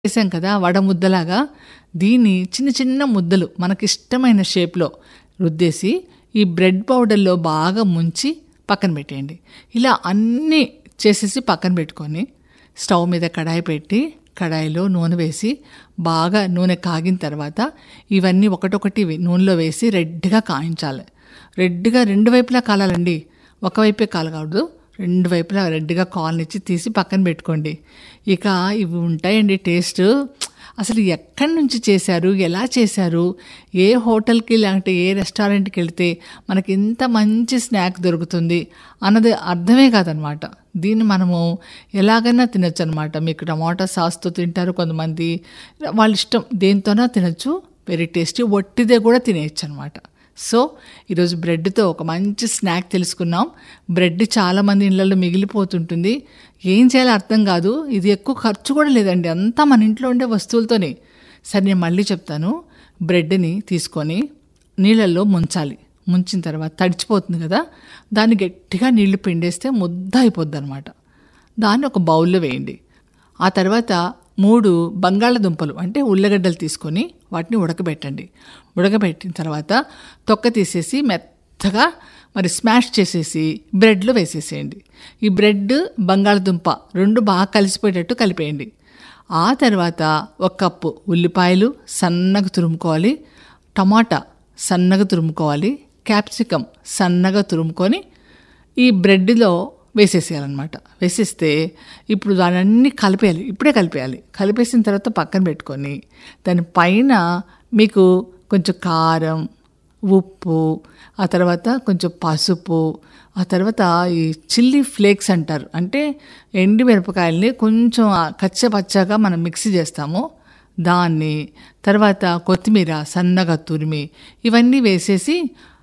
చేసాం కదా వడ ముద్దలాగా దీన్ని చిన్న చిన్న ముద్దలు మనకిష్టమైన షేప్లో రుద్దేసి ఈ బ్రెడ్ పౌడర్లో బాగా ముంచి పక్కన పెట్టేయండి ఇలా అన్నీ చేసేసి పక్కన పెట్టుకొని స్టవ్ మీద కడాయి పెట్టి కడాయిలో నూనె వేసి బాగా నూనె కాగిన తర్వాత ఇవన్నీ ఒకటొకటి నూనెలో వేసి రెడ్గా కాయించాలి రెడ్గా రెండు వైపులా కాలాలండి ఒకవైపే కాలకూడదు రెండు వైపులా రెడ్గా కాలనిచ్చి తీసి పక్కన పెట్టుకోండి ఇక ఇవి ఉంటాయండి టేస్ట్ అసలు ఎక్కడి నుంచి చేశారు ఎలా చేశారు ఏ హోటల్కి లేకపోతే ఏ రెస్టారెంట్కి వెళ్తే మనకి ఇంత మంచి స్నాక్ దొరుకుతుంది అన్నది అర్థమే కాదనమాట దీన్ని మనము ఎలాగైనా తినొచ్చు అనమాట మీకు టమాటా సాస్తో తింటారు కొంతమంది వాళ్ళ ఇష్టం దేంతోనా తినొచ్చు వెరీ టేస్టీ ఒట్టిదే కూడా తినేయచ్చు అనమాట సో ఈరోజు బ్రెడ్తో ఒక మంచి స్నాక్ తెలుసుకున్నాం బ్రెడ్ చాలామంది ఇళ్ళల్లో మిగిలిపోతుంటుంది ఏం చేయాలో అర్థం కాదు ఇది ఎక్కువ ఖర్చు కూడా లేదండి అంతా మన ఇంట్లో ఉండే వస్తువులతోనే సరే నేను మళ్ళీ చెప్తాను బ్రెడ్ని తీసుకొని నీళ్ళల్లో ముంచాలి ముంచిన తర్వాత తడిచిపోతుంది కదా దాన్ని గట్టిగా నీళ్లు పిండేస్తే ముద్ద అయిపోద్ది అనమాట దాన్ని ఒక బౌల్లో వేయండి ఆ తర్వాత మూడు బంగాళదుంపలు అంటే ఉల్లగడ్డలు తీసుకొని వాటిని ఉడకబెట్టండి ఉడకబెట్టిన తర్వాత తొక్క తీసేసి మెత్తగా మరి స్మాష్ చేసేసి బ్రెడ్లో వేసేసేయండి ఈ బ్రెడ్ బంగాళదుంప రెండు బాగా కలిసిపోయేటట్టు కలిపేయండి ఆ తర్వాత ఒక కప్పు ఉల్లిపాయలు సన్నగా తురుముకోవాలి టమాటా సన్నగా తురుముకోవాలి క్యాప్సికమ్ సన్నగా తురుముకొని ఈ బ్రెడ్లో వేసేసేయాలన్నమాట వేసేస్తే ఇప్పుడు దానన్నీ కలిపేయాలి ఇప్పుడే కలిపేయాలి కలిపేసిన తర్వాత పక్కన పెట్టుకొని దాని పైన మీకు కొంచెం కారం ఉప్పు ఆ తర్వాత కొంచెం పసుపు ఆ తర్వాత ఈ చిల్లీ ఫ్లేక్స్ అంటారు అంటే ఎండి మిరపకాయల్ని కొంచెం కచ్చపచ్చగా మనం మిక్సీ చేస్తాము దాన్ని తర్వాత కొత్తిమీర సన్నగా తురిమి ఇవన్నీ వేసేసి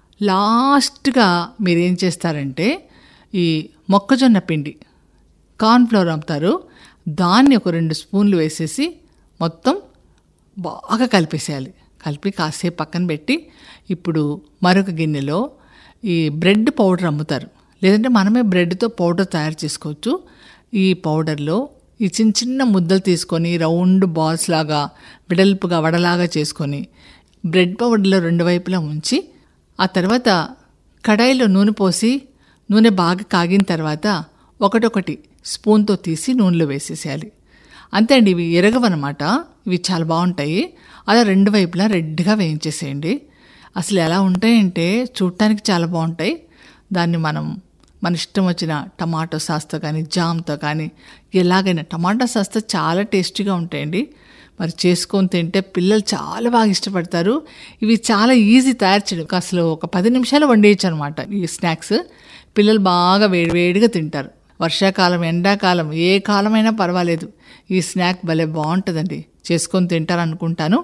లాస్ట్గా మీరు ఏం చేస్తారంటే ఈ మొక్కజొన్న పిండి కార్న్ఫ్లవర్ అమ్ముతారు దాన్ని ఒక రెండు స్పూన్లు వేసేసి మొత్తం బాగా కలిపేసేయాలి కలిపి కాసేపు పక్కన పెట్టి ఇప్పుడు మరొక గిన్నెలో ఈ బ్రెడ్ పౌడర్ అమ్ముతారు లేదంటే మనమే బ్రెడ్తో పౌడర్ తయారు చేసుకోవచ్చు ఈ పౌడర్లో ఈ చిన్న చిన్న ముద్దలు తీసుకొని రౌండ్ బాల్స్ లాగా వెడల్పుగా వడలాగా చేసుకొని బ్రెడ్ పౌడర్లో రెండు వైపులా ఉంచి ఆ తర్వాత కడాయిలో నూనె పోసి నూనె బాగా కాగిన తర్వాత ఒకటొకటి స్పూన్తో తీసి నూనెలో వేసేసేయాలి అంతే అండి ఇవి ఎరగవన్నమాట ఇవి చాలా బాగుంటాయి అలా రెండు వైపులా రెడ్గా వేయించేసేయండి అసలు ఎలా ఉంటాయంటే చూడటానికి చాలా బాగుంటాయి దాన్ని మనం మన ఇష్టం వచ్చిన టమాటో సాస్తో కానీ జామ్తో కానీ ఎలాగైనా టమాటో సాస్తో చాలా టేస్టీగా ఉంటాయండి మరి చేసుకొని తింటే పిల్లలు చాలా బాగా ఇష్టపడతారు ఇవి చాలా ఈజీ తయారు చేయడం అసలు ఒక పది నిమిషాలు వండేయచ్చు అనమాట ఈ స్నాక్స్ పిల్లలు బాగా వేడివేడిగా తింటారు వర్షాకాలం ఎండాకాలం ఏ కాలమైనా పర్వాలేదు ఈ స్నాక్ భలే బాగుంటుందండి చేసుకొని తింటారనుకుంటాను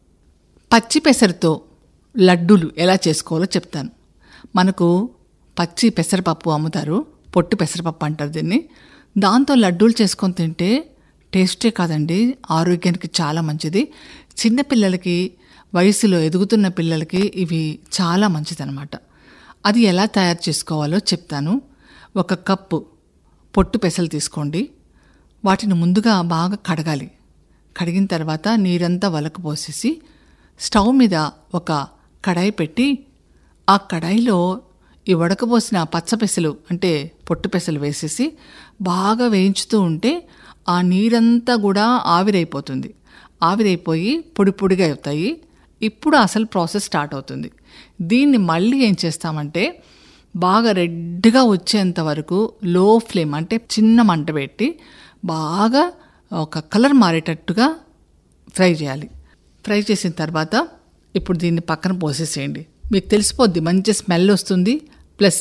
పచ్చి పెసరతో లడ్డూలు ఎలా చేసుకోవాలో చెప్తాను మనకు పచ్చి పెసరపప్పు అమ్ముతారు పొట్టు పెసరపప్పు అంటారు దీన్ని దాంతో లడ్డూలు చేసుకొని తింటే టేస్టే కాదండి ఆరోగ్యానికి చాలా మంచిది చిన్నపిల్లలకి వయసులో ఎదుగుతున్న పిల్లలకి ఇవి చాలా మంచిదన్నమాట అది ఎలా తయారు చేసుకోవాలో చెప్తాను ఒక కప్పు పొట్టు పెసలు తీసుకోండి వాటిని ముందుగా బాగా కడగాలి కడిగిన తర్వాత నీరంతా వలకు పోసేసి స్టవ్ మీద ఒక కడాయి పెట్టి ఆ కడాయిలో ఈ ఉడకబోసిన పచ్చపెసలు అంటే పొట్టు పెసలు వేసేసి బాగా వేయించుతూ ఉంటే ఆ నీరంతా కూడా ఆవిరైపోతుంది ఆవిరైపోయి పొడి పొడిగా అవుతాయి ఇప్పుడు అసలు ప్రాసెస్ స్టార్ట్ అవుతుంది దీన్ని మళ్ళీ ఏం చేస్తామంటే బాగా రెడ్గా వచ్చేంత వరకు లో ఫ్లేమ్ అంటే చిన్న మంట పెట్టి బాగా ఒక కలర్ మారేటట్టుగా ఫ్రై చేయాలి ఫ్రై చేసిన తర్వాత ఇప్పుడు దీన్ని పక్కన పోసేసేయండి మీకు తెలిసిపోద్ది మంచి స్మెల్ వస్తుంది ప్లస్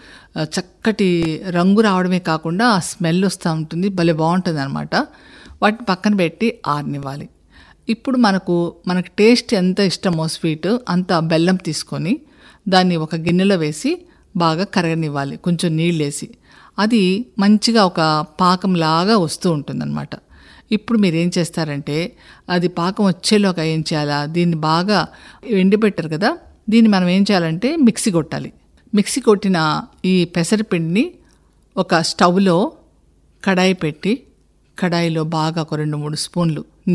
చక్కటి రంగు రావడమే కాకుండా ఆ స్మెల్ వస్తూ ఉంటుంది భలే బాగుంటుంది అనమాట వాటిని పక్కన పెట్టి ఆరనివ్వాలి ఇప్పుడు మనకు మనకు టేస్ట్ ఎంత ఇష్టమో స్వీట్ అంత బెల్లం తీసుకొని దాన్ని ఒక గిన్నెలో వేసి బాగా కరగనివ్వాలి కొంచెం నీళ్ళు వేసి అది మంచిగా ఒక పాకంలాగా వస్తూ ఉంటుందన్నమాట ఇప్పుడు మీరు ఏం చేస్తారంటే అది పాకం వచ్చేలోగా ఏం చేయాలా దీన్ని బాగా ఎండిపెట్టారు కదా దీన్ని మనం ఏం చేయాలంటే మిక్సీ కొట్టాలి మిక్సీ కొట్టిన ఈ పెసరపిండిని ఒక స్టవ్లో కడాయి పెట్టి కడాయిలో బాగా ఒక రెండు మూడు స్పూన్లు